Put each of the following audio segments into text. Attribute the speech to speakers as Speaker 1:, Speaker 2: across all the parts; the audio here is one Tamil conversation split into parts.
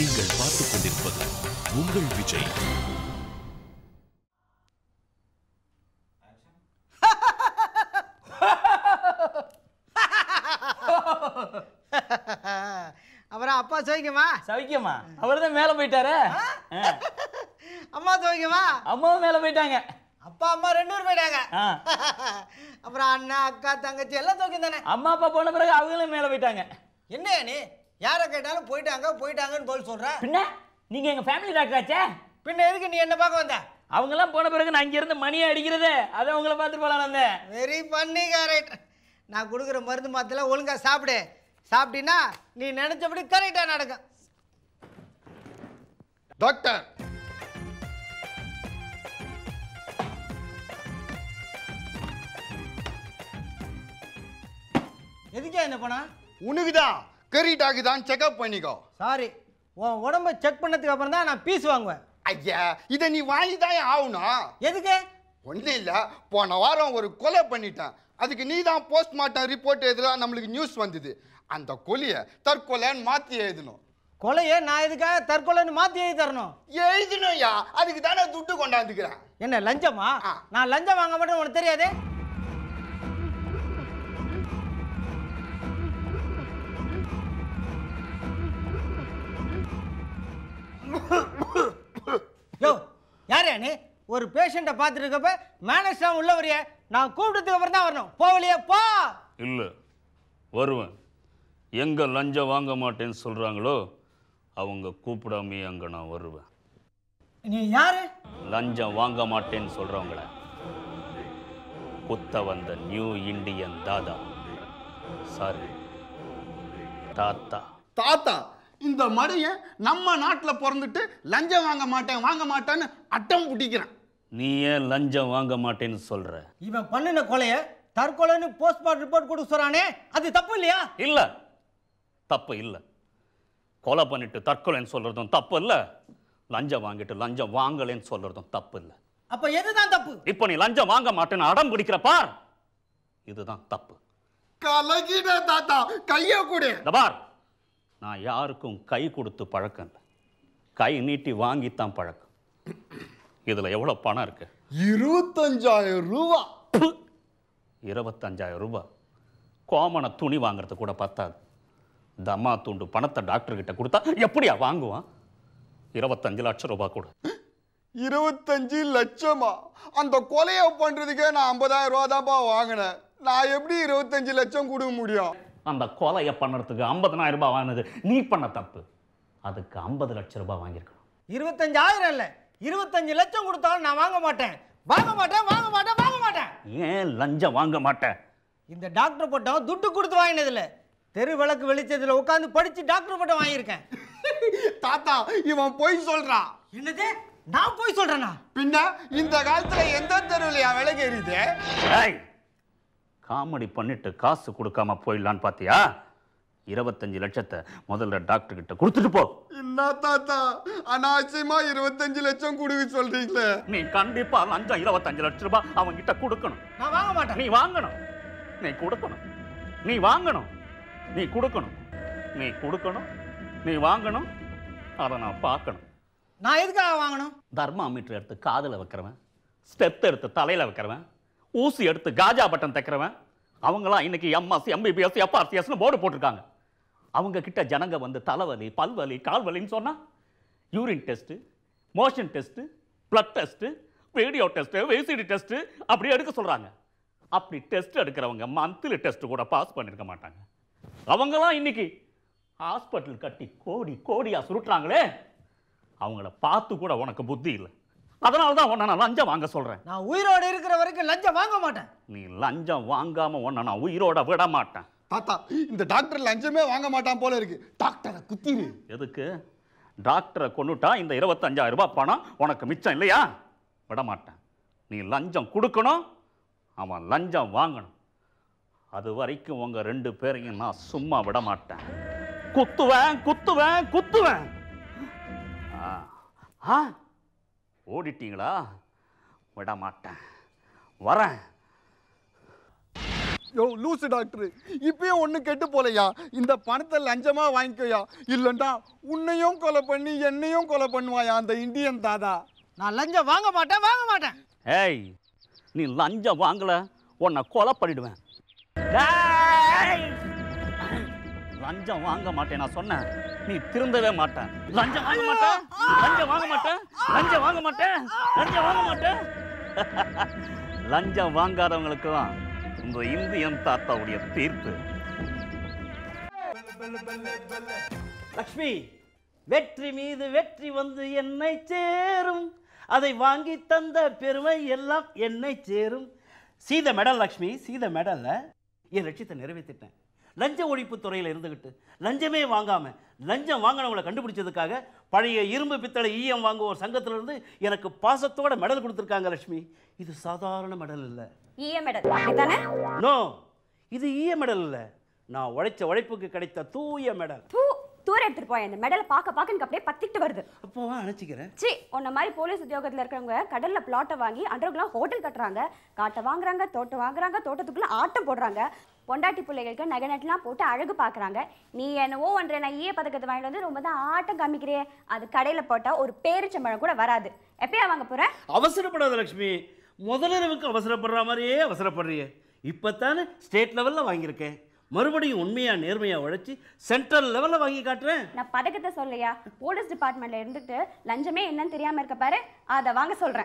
Speaker 1: நீங்கள் பார்த்துக் கொண்டிருப்பது உங்கள் விஜய்
Speaker 2: அப்புறம் அப்பா சோய்க்குமா
Speaker 3: சவிக்கமா அவர் தான் மேலே போயிட்டாரு
Speaker 2: அம்மா சோய்க்குமா
Speaker 3: அம்மாவும் மேலே போயிட்டாங்க
Speaker 2: அப்பா அம்மா ரெண்டு பேரும் போயிட்டாங்க
Speaker 3: ஆ.
Speaker 2: அப்புறம் அண்ணா அக்கா தங்கச்சி எல்லாம் சோக்கியம் தானே
Speaker 3: அம்மா அப்பா போன பிறகு அவங்களும் மேலே போயிட்டாங்க
Speaker 2: என்ன நீ யாரை கேட்டாலும் போயிட்டாங்க போயிட்டாங்கன்னு போல் சொல்ற
Speaker 3: பின்ன நீங்க எங்க ஃபேமிலி டாக்டர் ஆச்சே
Speaker 2: பின்ன எதுக்கு நீ என்ன பார்க்க வந்த
Speaker 3: அவங்கெல்லாம் போன பிறகு நான் இங்க இருந்து மணியை அடிக்கிறதே அதை அவங்கள பார்த்துட்டு போலாம் வந்தேன்
Speaker 2: வெரி பண்ணி கரெக்ட் நான் கொடுக்குற மருந்து மாத்தெல்லாம் ஒழுங்கா சாப்பிடு சாப்பிட்டீன்னா நீ நினைச்சபடி கரெக்டா நடக்கும்
Speaker 4: டாக்டர்
Speaker 2: எதுக்கே என்ன பண்ணா
Speaker 4: உனக்குதான் கரீட்டாக்குதான் செக்அப் பண்ணிக்கோ
Speaker 2: சாரி உன் உடம்ப செக் பண்ணதுக்கு அப்புறம் தான் நான் பீஸ் வாங்குவேன்
Speaker 4: ஐயா இதை நீ வாங்கி தான் ஆகணும்
Speaker 2: எதுக்கு
Speaker 4: ஒன்றும் இல்லை போன வாரம் ஒரு கொலை பண்ணிட்டேன் அதுக்கு நீ தான் போஸ்ட்மார்ட்டம் ரிப்போர்ட் எதிராக நம்மளுக்கு நியூஸ் வந்தது அந்த கொலையை தற்கொலைன்னு மாற்றி எழுதணும்
Speaker 2: கொலையை நான் எதுக்காக தற்கொலைன்னு மாற்றி எழுதி தரணும்
Speaker 4: எழுதணும்யா அதுக்கு தானே துட்டு கொண்டாந்துக்கிறேன்
Speaker 2: என்ன லஞ்சமா
Speaker 4: ஆ.
Speaker 2: நான் லஞ்சம் வாங்க மாட்டேன்னு உனக்கு தெரியாது யோ யாரே நீ ஒரு பேஷண்ட்டை பார்த்துட்டு இருக்கப்ப மேனேஜ் உள்ள வரைய நான் கூப்பிட்டதுக்கு அப்புறம் தான் வரணும் போவலையே போ
Speaker 5: இல்லை வருவேன் எங்கே லஞ்சம் வாங்க மாட்டேன்னு சொல்கிறாங்களோ அவங்க கூப்பிடாமே அங்கே நான் வருவேன்
Speaker 2: நீ யாரு
Speaker 5: லஞ்சம் வாங்க மாட்டேன்னு சொல்கிறவங்கள குத்த வந்த நியூ இந்தியன் தாதா சாரி தாத்தா
Speaker 4: தாத்தா இந்த மடையன் நம்ம நாட்டில் பிறந்துட்டு லஞ்சம் வாங்க மாட்டேன் வாங்க மாட்டேன்னு அட்டம் பிடிக்கிறான்
Speaker 5: நீ ஏன் லஞ்சம் வாங்க மாட்டேன்னு சொல்கிற
Speaker 2: இவன் பண்ணின கொலையை தற்கொலைன்னு போஸ்ட்மார்ட்டம் ரிப்போர்ட் கொடுக்க சொல்றானே அது தப்பு இல்லையா
Speaker 5: இல்லை தப்பு இல்லை கொலை பண்ணிட்டு தற்கொலைன்னு சொல்கிறதும் தப்பு இல்லை லஞ்சம் வாங்கிட்டு லஞ்சம் வாங்கலைன்னு சொல்கிறதும் தப்பு இல்லை
Speaker 2: அப்ப எதுதான் தப்பு
Speaker 5: இப்போ நீ லஞ்சம் வாங்க மாட்டேன்னு அடம் பிடிக்கிற பார் இதுதான் தப்பு
Speaker 4: கலகிட தாத்தா கையை கொடு
Speaker 5: இந்த பார் நான் யாருக்கும் கை கொடுத்து பழக்கம் இல்லை கை நீட்டி வாங்கித்தான் பழக்கம் இதில் எவ்வளோ பணம் இருக்கு
Speaker 4: இருபத்தஞ்சாயிரம் ரூபா
Speaker 5: ப்பு! இருபத்தஞ்சாயிரம் ரூபாய் கோமனை துணி வாங்குறது கூட பத்தாது தம்மா துண்டு பணத்தை டாக்டர் கிட்ட கொடுத்தா எப்படியா வாங்குவான் இருபத்தஞ்சு லட்சம் ரூபாய் கூட
Speaker 4: இருபத்தஞ்சு லட்சமா அந்த கொலையை பண்றதுக்கே நான் ஐம்பதாயிரம் ரூபா தான்ப்பா வாங்கினேன் நான் எப்படி இருபத்தஞ்சு லட்சம் கொடுக்க முடியும்
Speaker 5: அந்த கொலையை பண்ணுறதுக்கு ஐம்பதனாயிரம் ரூபாய் வாங்கினது நீ பண்ண தப்பு அதுக்கு ஐம்பது லட்சம் ரூபாய் வாங்கியிருக்கணும்
Speaker 2: இருபத்தஞ்சாயிரம் இல்ல இருபத்தஞ்சு லட்சம் கொடுத்தாலும் நான் வாங்க மாட்டேன் வாங்க மாட்டேன் வாங்க மாட்டேன் வாங்க மாட்டேன்
Speaker 5: ஏன் லஞ்சம் வாங்க மாட்டேன்
Speaker 2: இந்த டாக்டர் பட்டம் துட்டு கொடுத்து வாங்கினது இல்ல தெரு விளக்கு வெளிச்சத்துல உட்காந்து படிச்சு டாக்டர் பட்டம் வாங்கியிருக்கேன்
Speaker 4: தாத்தா இவன் பொய் சொல்றான்
Speaker 2: என்னது நான் போய் சொல்றேனா
Speaker 4: பின்ன இந்த காலத்துல எந்த தெருவுலையா விலைக்கு எரியுது
Speaker 5: ஏய் காமெடி பண்ணிட்டு காசு கொடுக்காம போயிடலான்னு பார்த்தியா இருபத்தஞ்சு லட்சத்தை முதல்ல டாக்டர் கிட்ட கொடுத்துட்டு போ
Speaker 4: என்ன தாத்தா அனாவசியமா இருபத்தஞ்சு லட்சம் கொடுக்க சொல்றீங்களே
Speaker 5: நீ கண்டிப்பா லஞ்சம் இருபத்தஞ்சு லட்சம் ரூபாய் அவங்க கிட்ட கொடுக்கணும்
Speaker 2: நான் வாங்க மாட்டேன்
Speaker 5: நீ வாங்கணும் நீ கொடுக்கணும் நீ வாங்கணும் நீ கொடுக்கணும் நீ கொடுக்கணும் நீ வாங்கணும் அதை நான் பார்க்கணும்
Speaker 2: நான் எதுக்காக வாங்கணும்
Speaker 5: தர்மாமீட்டர் எடுத்து காதில் வைக்கிறவன் ஸ்டெப் எடுத்து தலையில் வைக்கிறவன் ஊசி எடுத்து காஜா பட்டன் தைக்கிறவன் அவங்களாம் இன்னைக்கு எம்எஸ் எம்பிபிஎஸ் எஃப்ஆர்சிஎஸ்னு போர்டு போட்டிருக்காங்க அவங்க கிட்ட ஜனங்க வந்து தலைவலி பல்வலி கால்வலின்னு சொன்னா urine test motion test blood test video test விசிடி டெஸ்ட்டு அப்படி எடுக்க சொல்கிறாங்க அப்படி டெஸ்ட் எடுக்கிறவங்க மந்த்லி டெஸ்ட் கூட பாஸ் பண்ணியிருக்க மாட்டாங்க அவங்களாம் இன்னைக்கு ஹாஸ்பிட்டல் கட்டி கோடி கோடியா சுருட்டுறாங்களே அவங்கள பார்த்து கூட உனக்கு புத்தி இல்லை அதனால தான் உன்னை நான் லஞ்சம் வாங்க சொல்கிறேன்
Speaker 2: நான் உயிரோடு இருக்கிற வரைக்கும் லஞ்சம் வாங்க மாட்டேன்
Speaker 5: நீ லஞ்சம் வாங்காம உன்னை நான் உயிரோட விட மாட்டேன்
Speaker 4: தாத்தா இந்த டாக்டர் லஞ்சமே வாங்க மாட்டான் போல இருக்கு டாக்டரை குத்திரு
Speaker 5: எதுக்கு டாக்டரை கொண்டுட்டா இந்த இருபத்தஞ்சாயிரம் ரூபாய் பணம் உனக்கு மிச்சம் இல்லையா விட மாட்டேன் நீ லஞ்சம் கொடுக்கணும் அவன் லஞ்சம் வாங்கணும் அது வரைக்கும் உங்க ரெண்டு பேரையும் நான் சும்மா விட மாட்டேன் குத்துவேன் குத்துவேன் குத்துவேன் ஆ ஆ ஓடிட்டீங்களா விட மாட்டேன் வரேன்
Speaker 4: யோ லூசு டாக்டர் இப்பயும் ஒண்ணு கெட்டு போலையா இந்த பணத்தை லஞ்சமா வாங்கிக்கோயா இல்லைண்டா உன்னையும் கொலை பண்ணி என்னையும் கொலை பண்ணுவாயா அந்த இந்தியன் தாதா
Speaker 2: நான் லஞ்சம் வாங்க மாட்டேன் வாங்க மாட்டேன்
Speaker 5: ஏய் நீ லஞ்சம் வாங்கல உன்னை கொலை பண்ணிடுவேன்
Speaker 3: டேய்!
Speaker 5: லஞ்சம் வாங்க மாட்டேன் நான் சொன்னேன் நீ திருந்தவே மாட்டேன் லஞ்சம் வாங்க மாட்டேன் லஞ்சம் வாங்க மாட்டேன் லஞ்சம் வாங்க மாட்டேன் லஞ்சம் வாங்க மாட்டேன் லஞ்சம் வாங்காதவங்களுக்கு தான் இந்த இந்தியன் தாத்தாவுடைய தீர்ப்பு
Speaker 3: லக்ஷ்மி வெற்றி மீது வெற்றி வந்து என்னை சேரும் அதை வாங்கி தந்த பெருமை எல்லாம் என்னை சேரும் சீத மெடல் லக்ஷ்மி சீத மெடல்ல என் லட்சியத்தை நிறைவேற்றிட்டேன் லஞ்ச ஒழிப்பு துறையில் இருந்துகிட்டு லஞ்சமே வாங்காம லஞ்சம் வாங்கினவங்களை கண்டுபிடிச்சதுக்காக பழைய இரும்பு பித்தளை ஈயம் வாங்குவோர் சங்கத்திலிருந்து எனக்கு பாசத்தோட மெடல் கொடுத்துருக்காங்க லக்ஷ்மி இது சாதாரண மெடல் இல்லை
Speaker 6: இஎம் மெடல் அப்படித்தானே
Speaker 3: நோ இது ஈய மெடல் இல்லை நான் உழைச்ச உழைப்புக்கு கிடைத்த தூய மெடல்
Speaker 6: தூ தூர எடுத்துட்டு போய் அந்த மெடலை பார்க்க பார்க்க எனக்கு அப்படியே பத்திட்டு வருது
Speaker 3: அப்போ அணைச்சிக்கிறேன்
Speaker 6: சி உன்ன மாதிரி போலீஸ் உத்தியோகத்துல இருக்கிறவங்க கடல்ல பிளாட்டை வாங்கி அண்டர்கிரவுண்ட் ஹோட்டல் கட்டுறாங்க காட்டை வாங்குறாங்க தோட்டம் வாங்குறாங்க தோட்டத்துக்குள்ள ஆட்டம் போடுறாங்க பொண்டாட்டி பிள்ளைகளுக்கு நகை நட்டுலாம் போட்டு அழகு பார்க்கறாங்க நீ என்னவோ ஒன்றை நான் ஈய பதக்கத்தை வாங்கிட்டு வந்து ரொம்ப தான் ஆட்டம் காமிக்கிறியே அது கடையில போட்டா ஒரு பேரிச்சம்பழம் கூட வராது எப்பயா வாங்க போற
Speaker 3: அவசரப்படாத லக்ஷ்மி முதலிரவுக்கு அவசரப்படுற மாதிரியே அவசரப்படுறியே இப்போத்தானே ஸ்டேட் லெவலில் வாங்கியிருக்கேன் மறுபடியும் உண்மையா நேர்மையா உழைச்சி சென்ட்ரல் லெவலில் வாங்கி காட்டுறேன்
Speaker 6: நான் பதக்கத்தை சொல்லையா போலீஸ் டிபார்ட்மெண்ட்ல இருந்துட்டு லஞ்சமே என்னன்னு தெரியாம இருக்க பாரு அதை வாங்க சொல்றேன்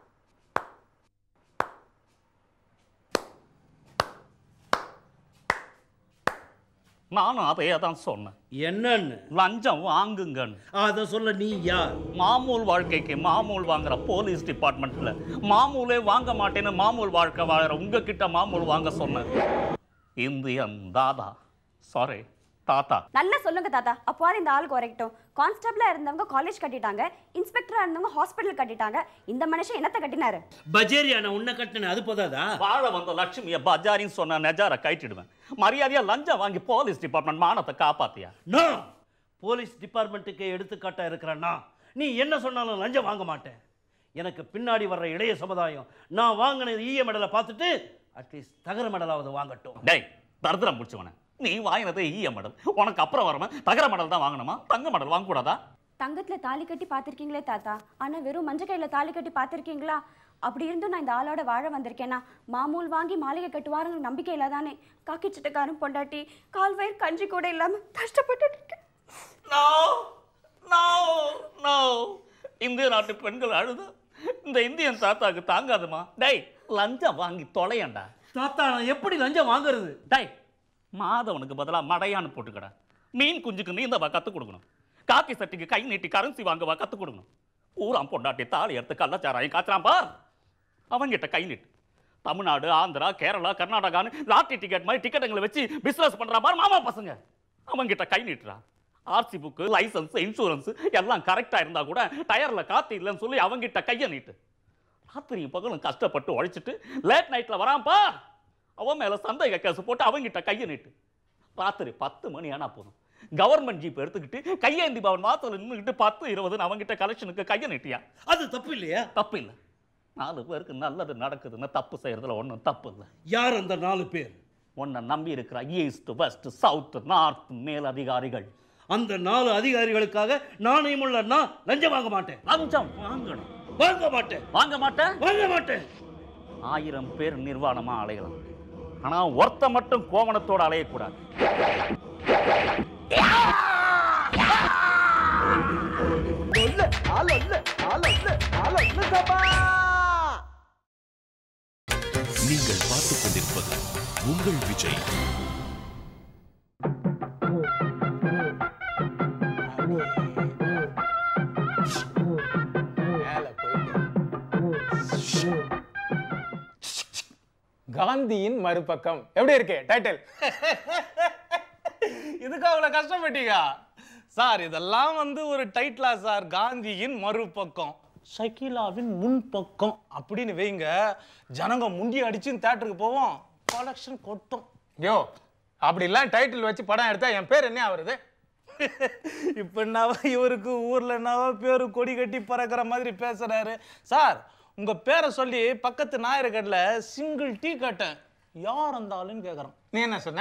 Speaker 5: நானும் அதையே தான் சொன்னேன்
Speaker 3: என்னன்னு
Speaker 5: லஞ்சம் வாங்குங்கன்னு
Speaker 3: அதை சொல்ல நீ யார்
Speaker 5: மாமூல் வாழ்க்கைக்கு மாமூல் வாங்குற போலீஸ் டிபார்ட்மெண்ட்ல மாமூலே வாங்க மாட்டேன்னு மாமூல் வாழ்க்கை வாங்குற உங்ககிட்ட மாமூல் வாங்க சொன்னேன் இந்தியன் தாதா சாரி தாத்தா
Speaker 6: நல்லா சொல்லுங்க தாத்தா அப்போது இந்த ஆள் குறைக்கட்டும் கான்ஸ்டபிளா இருந்தவங்க காலேஜ் கட்டிட்டாங்க இன்ஸ்பெக்டரா இருந்தவங்க ஹாஸ்பிட்டல் கட்டிட்டாங்க இந்த மனுஷன் என்னத்தை கட்டினாரு
Speaker 3: பஜேரியான உன்னை கட்டின அது போதாதா
Speaker 5: வாழ வந்த லட்சுமிய பஜாரின்னு சொன்ன நெஜார கைட்டிடுவேன் மரியாதையா லஞ்சம் வாங்கி போலீஸ் டிபார்ட்மெண்ட் மானத்தை காப்பாத்தியா
Speaker 3: நோ போலீஸ் டிபார்ட்மெண்ட்டுக்கு எடுத்துக்காட்டா இருக்கிறேன்னா நீ என்ன சொன்னாலும் லஞ்சம் வாங்க மாட்டேன் எனக்கு பின்னாடி வர்ற இளைய சமுதாயம் நான் வாங்கின ஈய மெடலை பார்த்துட்டு அட்லீஸ்ட் தகர மெடலாவது வாங்கட்டும்
Speaker 5: டேய் தரித்திரம் பிடிச்சவன நீ வாங்கினது ஈய மெடல் உனக்கு அப்புறம் வரவன் தகர மெடல் தான் வாங்கணுமா தங்க மெடல் வாங்கக்கூடாதா
Speaker 6: தங்கத்துல தாலி கட்டி பார்த்திருக்கீங்களே தாத்தா ஆனா வெறும் மஞ்சள் கையில தாலி கட்டி பார்த்திருக்கீங்களா அப்படி இருந்தும் நான் இந்த ஆளோட வாழ வந்திருக்கேனா மாமூல் வாங்கி மாளிகை கட்டுவாருங்கிற நம்பிக்கையில தானே காக்கி சிட்டக்காரன் பொண்டாட்டி கால்வயிர் கஞ்சி கூட இல்லாம கஷ்டப்பட்டு இருக்கேன்
Speaker 5: நோ நோ நோ இந்திய நாட்டு பெண்கள் அழுது இந்த இந்தியன் தாத்தாக்கு தாங்காதுமா டேய் லஞ்சம் வாங்கி தொலையண்டா
Speaker 3: தாத்தா நான் எப்படி லஞ்சம் வாங்குறது
Speaker 5: டேய் மாதவனுக்கு பதிலா மடையான்னு போட்டுக்கடா மீன் குஞ்சுக்கு நீந்தவா கற்றுக் கொடுக்கணும் காக்கி சட்டிக்கு கை நீட்டி கரன்சி வாங்கவா கற்றுக் கொடுக்கணும் ஊராம் பொண்டாட்டி தாலி எடுத்து கள்ளச்சாராயம் காய்ச்சறான் பார் அவன்கிட்ட கை நீட்டு தமிழ்நாடு ஆந்திரா கேரளா கர்நாடகான்னு லாட்டரி டிக்கெட் மாதிரி டிக்கெட்டுங்களை வச்சு பிசினஸ் பண்றா பார் மாமா பசங்க அவன்கிட்ட கை நீட்டுறா ஆர்சி புக்கு லைசன்ஸ் இன்சூரன்ஸ் எல்லாம் கரெக்டாக இருந்தா கூட டயர்ல காத்து இல்லைன்னு சொல்லி அவன்கிட்ட கையை நீட்டு ராத்திரியும் பகலும் கஷ்டப்பட்டு உழைச்சிட்டு லேட் நைட்ல வரான் பார் அவன் மேல சந்தேக கேஸ் போட்டு அவன்கிட்ட கையை நீட்டு ராத்திரி பத்து மணி ஆனா போதும் கவர்மெண்ட் ஜீப் எடுத்துக்கிட்டு கையேந்தி பவன் வாசல் நின்றுக்கிட்டு பத்து இருபதுன்னு அவன்கிட்ட கலெக்ஷனுக்கு கையை நீட்டியா
Speaker 3: அது தப்பு இல்லையா
Speaker 5: தப்பு இல்லை நாலு பேருக்கு நல்லது நடக்குதுன்னு தப்பு செய்யறதுல ஒன்றும் தப்பு இல்லை
Speaker 3: யார் அந்த நாலு பேர்
Speaker 5: உன்னை நம்பி இருக்கிற ஈஸ்ட் வெஸ்ட் சவுத் நார்த் மேல் அதிகாரிகள்
Speaker 3: அந்த நாலு அதிகாரிகளுக்காக நாணயமுள்ள நான் லஞ்சம் வாங்க மாட்டேன்
Speaker 5: லஞ்சம் வாங்கணும்
Speaker 3: வாங்க மாட்டேன்
Speaker 5: வாங்க மாட்டேன்
Speaker 3: வாங்க மாட்டேன்
Speaker 5: ஆயிரம் பேர் நிர்வாணமா அலையலாம் ஆனா ஒருத்த மட்டும் கோவணத்தோட அலையக்கூடாது
Speaker 1: நீங்கள் பார்த்துக் கொண்டிருப்பது உங்கள் விஜய்
Speaker 7: காந்தியின் மறுபக்கம் எப்படி இருக்கு டைட்டில்
Speaker 8: இதுக்கு அவ்வளோ கஷ்டப்பட்டீங்க சார் இதெல்லாம் வந்து ஒரு டைட்டிலா சார் காந்தியின் மறுபக்கம் ஷக்கீலாவின் முன்பக்கம் அப்படின்னு வைங்க ஜனங்க முண்டி அடிச்சுன்னு தேட்டருக்கு போவோம் கலெக்ஷன் கொட்டும்
Speaker 7: யோ அப்படிலாம் டைட்டில் வச்சு படம் எடுத்தா என் பேர் என்ன ஆகுறது
Speaker 8: இப்போ என்னவா இவருக்கு ஊர்ல என்னவா பேரு கொடி கட்டி பறக்கிற மாதிரி பேசுறாரு சார் உங்க பேரை சொல்லி பக்கத்து நாயர்கட்டில் சிங்கிள் டீ கட்டேன் யார் அந்த ஆளுன்னு கேட்குறான்
Speaker 7: நீ என்ன சொன்ன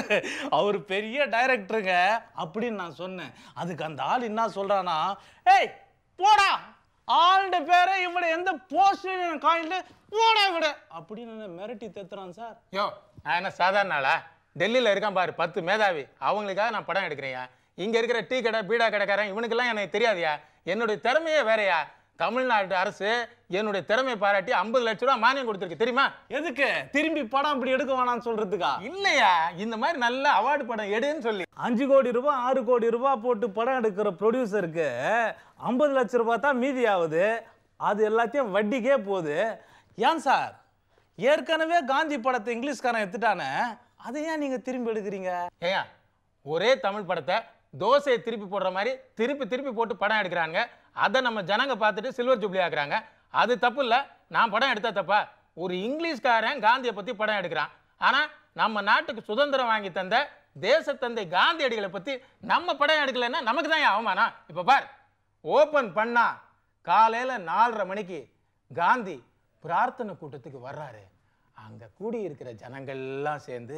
Speaker 8: அவர் பெரிய டைரக்டருங்க அப்படின்னு நான் சொன்னேன் அதுக்கு அந்த ஆள் என்ன சொல்றானா ஏய் போடா ஆளுடைய பேரை இவட எந்த போஸ்ட் காயில போடா விட அப்படின்னு என்னை மிரட்டி தெத்துறான் சார்
Speaker 7: யோ நான் என்ன சாதாரண ஆளா டெல்லியில் இருக்கான் பாரு பத்து மேதாவி அவங்களுக்காக நான் படம் எடுக்கிறேன் இங்க இருக்கிற டீ கடை பீடா கடைக்காரன் இவனுக்கெல்லாம் எனக்கு தெரியாதுயா என்னுடைய திறமையே வேறயா தமிழ்நாட்டு அரசு என்னுடைய திறமையை பாராட்டி ஐம்பது லட்ச ரூபா மானியம் கொடுத்துருக்கு தெரியுமா
Speaker 8: எதுக்கு திரும்பி படம் அப்படி எடுக்க வேணாம்னு சொல்றதுக்கா
Speaker 7: இல்லையா இந்த மாதிரி நல்ல அவார்டு படம் எடுன்னு சொல்லி
Speaker 8: அஞ்சு கோடி ரூபாய் ஆறு கோடி ரூபாய் போட்டு படம் எடுக்கிற ப்ரொடியூசருக்கு ஐம்பது லட்ச ரூபாய் தான் மீதி ஆகுது அது எல்லாத்தையும் வட்டிக்கே போகுது ஏன் சார் ஏற்கனவே காந்தி படத்தை இங்கிலீஷ்காரன் எடுத்துட்டானே அதை ஏன் நீங்க திரும்பி எடுக்கிறீங்க
Speaker 7: ஏயா ஒரே தமிழ் படத்தை தோசையை திருப்பி போடுற மாதிரி திருப்பி திருப்பி போட்டு படம் எடுக்கிறாங்க அதை நம்ம ஜனங்க பார்த்துட்டு சில்வர் ஜூப்ளி ஆக்குறாங்க அது தப்பு இல்லை நான் படம் எடுத்தா தப்பா ஒரு இங்கிலீஷ்காரன் காந்தியை பற்றி படம் எடுக்கிறான் ஆனால் நம்ம நாட்டுக்கு சுதந்திரம் வாங்கி தந்த தேசத்தந்தை காந்தியடிகளை பற்றி நம்ம படம் எடுக்கலைன்னா நமக்கு தான் அவமானம் இப்போ பார் ஓப்பன் பண்ணா காலையில் நாலரை மணிக்கு காந்தி பிரார்த்தனை கூட்டத்துக்கு வர்றாரு அங்கே கூடியிருக்கிற ஜனங்கள்லாம் சேர்ந்து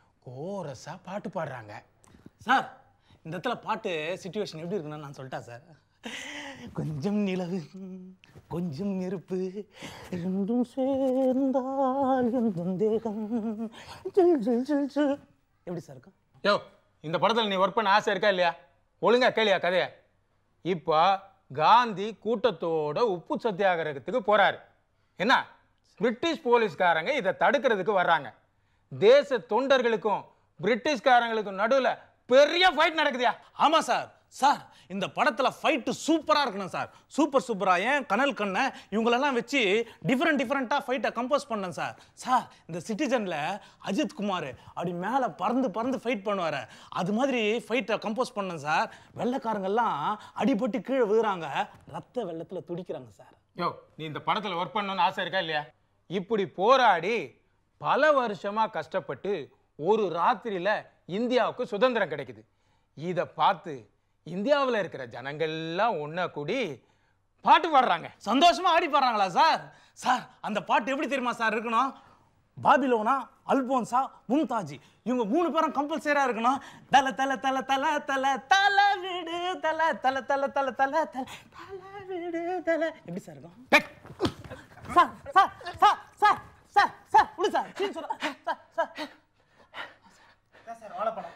Speaker 7: கோரஸாக பாட்டு பாடுறாங்க
Speaker 8: சார் இந்த இடத்துல பாட்டு சுச்சுவேஷன் எப்படி இருக்குன்னு நான் சொல்லிட்டா சார் கொஞ்சம் நிலவு கொஞ்சம் நெருப்பு ரெண்டும் சேர்ந்தால் என் தேகம் ஜில் ஜில் ஜில் ஜில் எப்படி சார் இருக்கும்
Speaker 7: யோ இந்த படத்தில் நீ ஒர்க் பண்ண ஆசை இருக்கா இல்லையா ஒழுங்கா கேளியா கதைய இப்போ காந்தி கூட்டத்தோட உப்பு சத்தியாகிரகத்துக்கு போறாரு என்ன பிரிட்டிஷ் போலீஸ்காரங்க இதை தடுக்கிறதுக்கு வர்றாங்க தேச தொண்டர்களுக்கும் பிரிட்டிஷ்காரங்களுக்கும் நடுவுல பெரிய ஃபைட் நடக்குதுயா
Speaker 8: ஆமா சார் சார் இந்த படத்துல ஃபைட்டு சூப்பரா இருக்கணும் சார் சூப்பர் சூப்பரா ஏன் கனல் கண்ணை இவங்களெல்லாம் வச்சு டிஃப்ரெண்ட் டிஃப்ரெண்ட்டாக ஃபைட்டை கம்போஸ் பண்ணேன் சார் சார் இந்த சிட்டிசன்ல அஜித் குமார் அப்படி மேலே பறந்து பறந்து ஃபைட் பண்ணுவார் அது மாதிரி ஃபைட்டை கம்போஸ் பண்ணேன் சார் வெள்ளைக்காரங்கெல்லாம் அடிபட்டு கீழே விழுறாங்க ரத்த வெள்ளத்தில் துடிக்கிறாங்க சார்
Speaker 7: யோ நீ இந்த படத்தில் ஒர்க் பண்ணணும்னு ஆசை இருக்கா இல்லையா இப்படி போராடி பல வருஷமா கஷ்டப்பட்டு ஒரு ராத்திரியில இந்தியாவுக்கு சுதந்திரம் கிடைக்குது இதை பார்த்து இந்தியாவில் இருக்கிற ஜனங்கள்லாம் ஒன்றா கூடி பாட்டு பாடுறாங்க
Speaker 8: சந்தோஷமா ஆடி பாடுறாங்களா சார் சார் அந்த பாட்டு எப்படி தெரியுமா சார் இருக்கணும் பாபிலோனா அல்போன்சா மும்தாஜி இவங்க மூணு பேரும் கம்பல்சரியா இருக்கணும் தல தல தல தல தல தல வீடு தல தல தல தல தல தல தல வீடு தல எப்படி சார் இருக்கும்
Speaker 7: take.
Speaker 8: Sir sir sir sir sir sir விடு சார் சீன் சொல்ல சார் சார் சார் வாழைப்படம்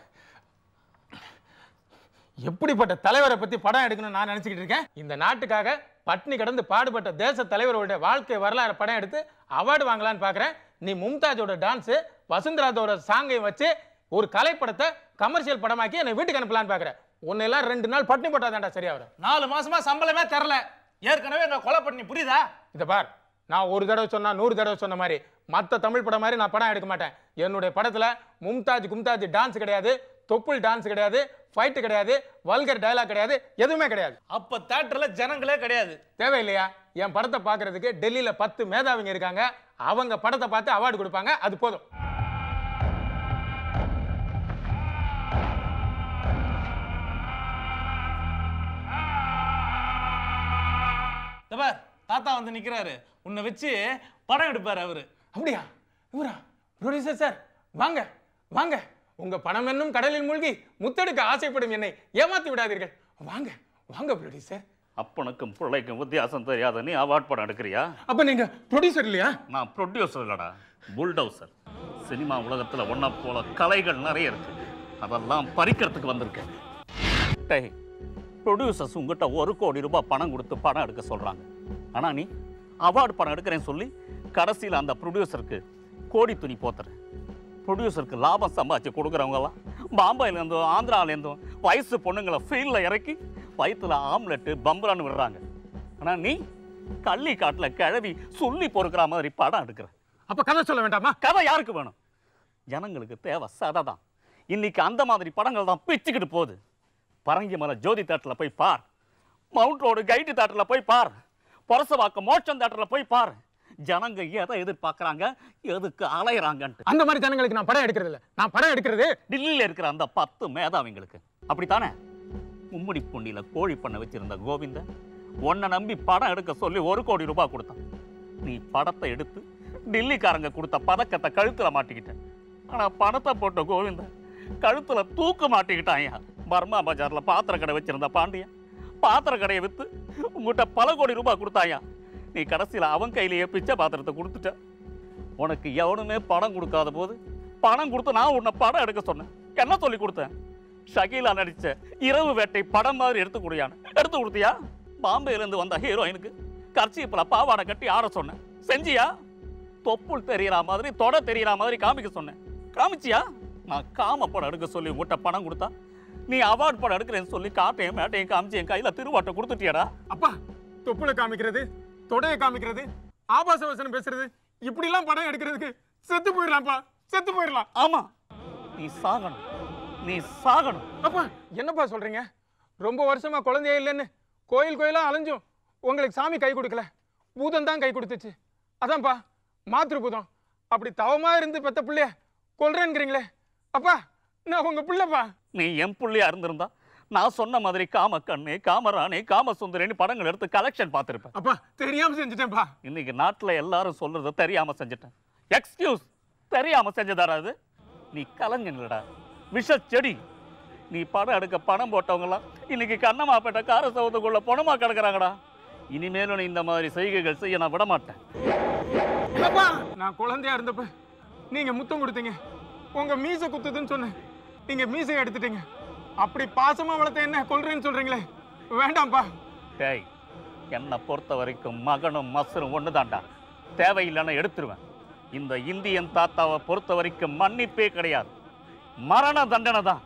Speaker 7: எப்படிப்பட்ட தலைவரை பத்தி படம் எடுக்கணும்னு நான் நினைச்சுக்கிட்டு இருக்கேன் இந்த நாட்டுக்காக பட்னி கடந்து பாடுபட்ட தேச தலைவரோட வாழ்க்கை வரலாறு படம் எடுத்து அவார்டு வாங்கலாம்னு பார்க்குறேன் நீ மும்தாஜோட டான்ஸு வசுந்தராஜோட சாங்கையும் வச்சு ஒரு கலைப்படத்தை கமர்ஷியல் படமாக்கி என்னை வீட்டுக்கு அனுப்பலான்னு பார்க்குறேன் உன்னெல்லாம் ரெண்டு நாள் பட்னி போட்டாதான்டா சரியா வரும்
Speaker 8: நாலு மாசமா சம்பளமே தரல ஏற்கனவே எங்க கொலை பண்ணி புரியுதா
Speaker 7: இதை பார் நான் ஒரு தடவை சொன்னா நூறு தடவை சொன்ன மாதிரி மற்ற தமிழ் படம் மாதிரி நான் படம் எடுக்க மாட்டேன் என்னுடைய படத்தில் மும்தாஜ் கும்தாஜ் டான்ஸ் கிடையாது தொப்புள் டான்ஸ் கிடையாது ஃபைட்டு கிடையாது வல்கர் டயலாக் கிடையாது எதுவுமே கிடையாது
Speaker 8: அப்ப தேட்டர்ல ஜனங்களே கிடையாது
Speaker 7: தேவையில்லையா என் படத்தை பார்க்கறதுக்கு டெல்லியில பத்து மேதாவிங்க இருக்காங்க அவங்க படத்தை பார்த்து அவார்டு கொடுப்பாங்க அது போதும்
Speaker 8: இந்த பார் தாத்தா வந்து நிக்கிறாரு உன்னை வச்சு படம் எடுப்பாரு அவரு
Speaker 7: அப்படியா இவரா ப்ரொடியூசர் சார் வாங்க வாங்க உங்க பணம் என்னும் கடலில் மூழ்கி முத்தெடுக்க ஆசைப்படும் என்னை ஏமாத்தி விடாதீர்கள் வாங்க வாங்க ப்ரொடியூசர்
Speaker 5: அப்பனுக்கும் பிள்ளைக்கும் வித்தியாசம் தெரியாத நீ அவார்ட் படம் எடுக்கிறியா
Speaker 7: அப்ப நீங்க ப்ரொடியூசர் இல்லையா
Speaker 5: நான் ப்ரொடியூசர் இல்லடா புல்டவுசர் சினிமா உலகத்துல ஒன்றை போல கலைகள் நிறைய இருக்கு அதெல்லாம் பறிக்கிறதுக்கு வந்திருக்கேன் டேய் ப்ரொடியூசர்ஸ் உங்ககிட்ட ஒரு கோடி ரூபாய் பணம் கொடுத்து படம் எடுக்க சொல்றாங்க ஆனா நீ அவார்டு படம் எடுக்கிறேன்னு சொல்லி கடைசியில் அந்த ப்ரொடியூசருக்கு கோடி துணி போத்துற ப்ரொடியூசருக்கு லாபம் சம்பாதிச்சு கொடுக்குறவங்கலாம் பாம்பேலேருந்தும் ஆந்திராலேருந்தும் வயசு பொண்ணுங்களை ஃபீல்டில் இறக்கி வயிற்றுல ஆம்லெட்டு பம்பரான்னு விடுறாங்க ஆனா நீ கள்ளி காட்டுல கிழவி சொல்லி பொறுக்கிற மாதிரி படம் எடுக்கிற
Speaker 7: அப்ப கதை சொல்ல வேண்டாமா
Speaker 5: கதை யாருக்கு வேணும் ஜனங்களுக்கு தேவை சதை தான் இன்னைக்கு அந்த மாதிரி படங்கள் தான் பிச்சுக்கிட்டு போகுது பரங்கிமலை ஜோதி தேட்டரில் போய் பார் மவுண்ட் ரோடு கைட்டு தேட்டரில் போய் பார் பொரசவாக்கம் மோட்சம் தேட்டரில் போய் பார் ஜனங்க எதை எதிர்பார்க்குறாங்க எதுக்கு அலையிறாங்கன்ட்டு
Speaker 7: அந்த மாதிரி ஜனங்களுக்கு நான் படம் எடுக்கிறது இல்ல நான் படம் எடுக்கிறது
Speaker 5: டெல்லியில் இருக்கிற அந்த பத்து மேதாவிங்களுக்கு அப்படித்தானே மும்முடி பூண்டியில கோழி பண்ண வச்சிருந்த கோவிந்த உன்னை நம்பி படம் எடுக்க சொல்லி ஒரு கோடி ரூபாய் கொடுத்தான் நீ படத்தை எடுத்து டில்லிக்காரங்க கொடுத்த பதக்கத்தை கழுத்துல மாட்டிக்கிட்டேன் ஆனா பணத்தை போட்ட கோவிந்தன் கழுத்துல தூக்கு மாட்டிக்கிட்டான்யா பர்மா பஜார்ல பாத்திர கடை வச்சிருந்த பாண்டியன் பாத்திர கடையை வித்து உங்ககிட்ட பல கோடி ரூபாய் கொடுத்தாயா நீ கடைசியில அவன் கையிலேயே பிச்சை பாத்திரத்தை கொடுத்துட்ட உனக்கு எவனுமே பணம் கொடுக்காத போது பணம் கொடுத்து நான் உன்னை படம் எடுக்க சொன்னேன் என்ன சொல்லி கொடுத்தேன் ஷகீலா நடிச்ச இரவு வேட்டை படம் மாதிரி எடுத்து கொடுயான்னு எடுத்து கொடுத்தியா பாம்பேல இருந்து வந்த ஹீரோயினுக்கு கர்ச்சீப்ல பாவாடை கட்டி ஆட சொன்னேன் செஞ்சியா தொப்புள் தெரியற மாதிரி தொட தெரியற மாதிரி காமிக்க சொன்னேன் காமிச்சியா நான் காம படம் எடுக்க சொல்லி உங்ககிட்ட பணம் கொடுத்தா நீ அவார்ட் படம் எடுக்கிறேன்னு சொல்லி காட்டையும் மேட்டையும் காமிச்சு என் கையில திருவாட்டை கொடுத்துட்டியாடா
Speaker 7: அப்பா தொப்புளை காமிக்கிறது தொடையை காமிக்கிறது ஆபாச வசனம் பேசுறது இப்படிலாம் படம் எடுக்கிறதுக்கு செத்து போயிடலாம்ப்பா செத்து போயிடலாம்
Speaker 5: ஆமா நீ சாகணும் நீ சாகணும்
Speaker 7: அப்பா என்னப்பா சொல்றீங்க ரொம்ப வருஷமா குழந்தையே இல்லைன்னு கோயில் கோயிலா அலைஞ்சும் உங்களுக்கு சாமி கை கொடுக்கல பூதம் தான் கை கொடுத்துச்சு அதான்ப்பா மாத்ரு பூதம் அப்படி தவமா இருந்து பெத்த பிள்ளைய கொல்றேங்கிறீங்களே அப்பா நான் உங்க பிள்ளைப்பா
Speaker 5: நீ என் புள்ளையா இருந்திருந்தா நான் சொன்ன மாதிரி காமக்கண்ணு காமராணி காமசுந்தரின்னு படங்கள் எடுத்து கலெக்ஷன் பார்த்துருப்பேன்
Speaker 7: அப்பா தெரியாம செஞ்சுட்டேன்ப்பா
Speaker 5: இன்னைக்கு நாட்டுல எல்லாரும் சொல்றத தெரியாம செஞ்சுட்டேன் எக்ஸ்கியூஸ் தெரியாம செஞ்சதாரா அது நீ கலைஞன்லடா விஷ செடி நீ படம் எடுக்க பணம் போட்டவங்களாம் இன்னைக்கு கண்ணமாப்பேட்டை கார சவுத்துக்குள்ள பணமா கிடக்குறாங்கடா இனிமேலும் நீ இந்த மாதிரி செய்கைகள் செய்ய நான் விட மாட்டேன்
Speaker 7: அப்பா நான் குழந்தையா இருந்தப்ப நீங்க முத்தம் கொடுத்தீங்க உங்க மீசை குத்துதுன்னு சொன்னேன் நீங்க மீசையை எடுத்துட்டீங்க அப்படி பாசமா வளர்த்த என்ன கொல்றேன்னு சொல்றீங்களே வேண்டாம்ப்பா
Speaker 5: டேய் என்னை பொறுத்த வரைக்கும் மகனும் மசரும் ஒன்று தான்டா தேவையில்லைன்னு எடுத்துருவேன் இந்த இந்தியன் தாத்தாவை பொறுத்த வரைக்கும் மன்னிப்பே கிடையாது மரண தண்டனை தான்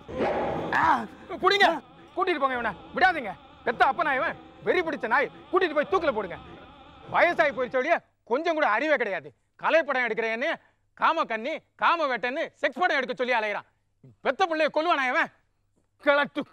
Speaker 7: புடிங்க கூட்டிட்டு போங்க இவனை விடாதீங்க பெத்த அப்பனா இவன் வெறி பிடிச்ச நாய் கூட்டிட்டு போய் தூக்கில போடுங்க வயசாகி போயிடுச்ச வழியே கொஞ்சம் கூட அறிவே கிடையாது கலை படம் எடுக்கிறேன்னு காம கண்ணி காம வேட்டைன்னு செக்ஸ் படம் எடுக்க சொல்லி அலையிறான் பெத்த பிள்ளைய கொல்லுவானா இவன் கிளட்டு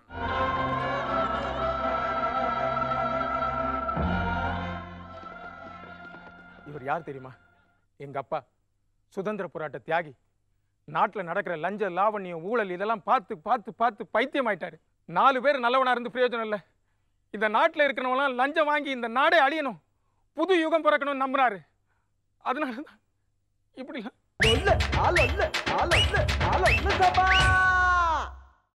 Speaker 7: இவர் யார் தெரியுமா எங்க அப்பா சுதந்திர போராட்ட தியாகி நாட்டில் நடக்கிற லஞ்ச லாவண்யம் ஊழல் இதெல்லாம் பார்த்து பார்த்து பார்த்து பைத்தியமாயிட்டாரு நாலு பேர் நல்லவனா இருந்து பிரயோஜனம் இல்லை இந்த நாட்டில் இருக்கிறவங்களாம் லஞ்சம் வாங்கி இந்த நாடே அழியணும் புது யுகம் பிறக்கணும்னு நம்புறாரு அதனால தான் இப்படி
Speaker 9: அல்ல ஆள் அல்ல ஆள் அல்ல ஆள் அல்ல சபா